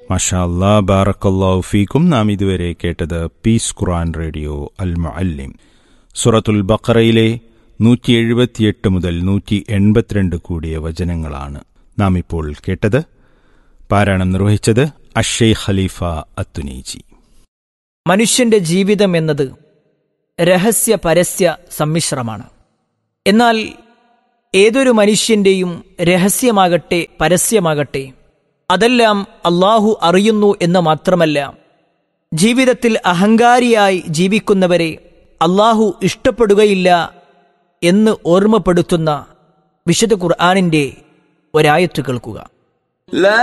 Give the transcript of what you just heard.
മഷാ അല്ലാ ബാറക്കല്ലാഹു ഫീക്കും നാം ഇതുവരെ കേട്ടത് പീസ് ഖുറാൻ റേഡിയോ അൽ മുഅല്ലിം സുറത്തുൽ ബഖറയിലെ നൂറ്റി എഴുപത്തിയെട്ട് മുതൽ നൂറ്റി എൺപത്തിരണ്ട് കൂടിയ വചനങ്ങളാണ് നാം ഇപ്പോൾ കേട്ടത് പാരായണം നിർവഹിച്ചത് അഷേ ഖലീഫ അത്തുനീജി മനുഷ്യന്റെ ജീവിതം എന്നത് രഹസ്യ പരസ്യ സമ്മിശ്രമാണ് എന്നാൽ ഏതൊരു മനുഷ്യന്റെയും രഹസ്യമാകട്ടെ പരസ്യമാകട്ടെ അതെല്ലാം അള്ളാഹു അറിയുന്നു എന്ന് മാത്രമല്ല ജീവിതത്തിൽ അഹങ്കാരിയായി ജീവിക്കുന്നവരെ അള്ളാഹു ഇഷ്ടപ്പെടുകയില്ല എന്ന് ഓർമ്മപ്പെടുത്തുന്ന വിശുദ്ധ ഖുർആാനിന്റെ ഒരായത്ത് കേൾക്കുക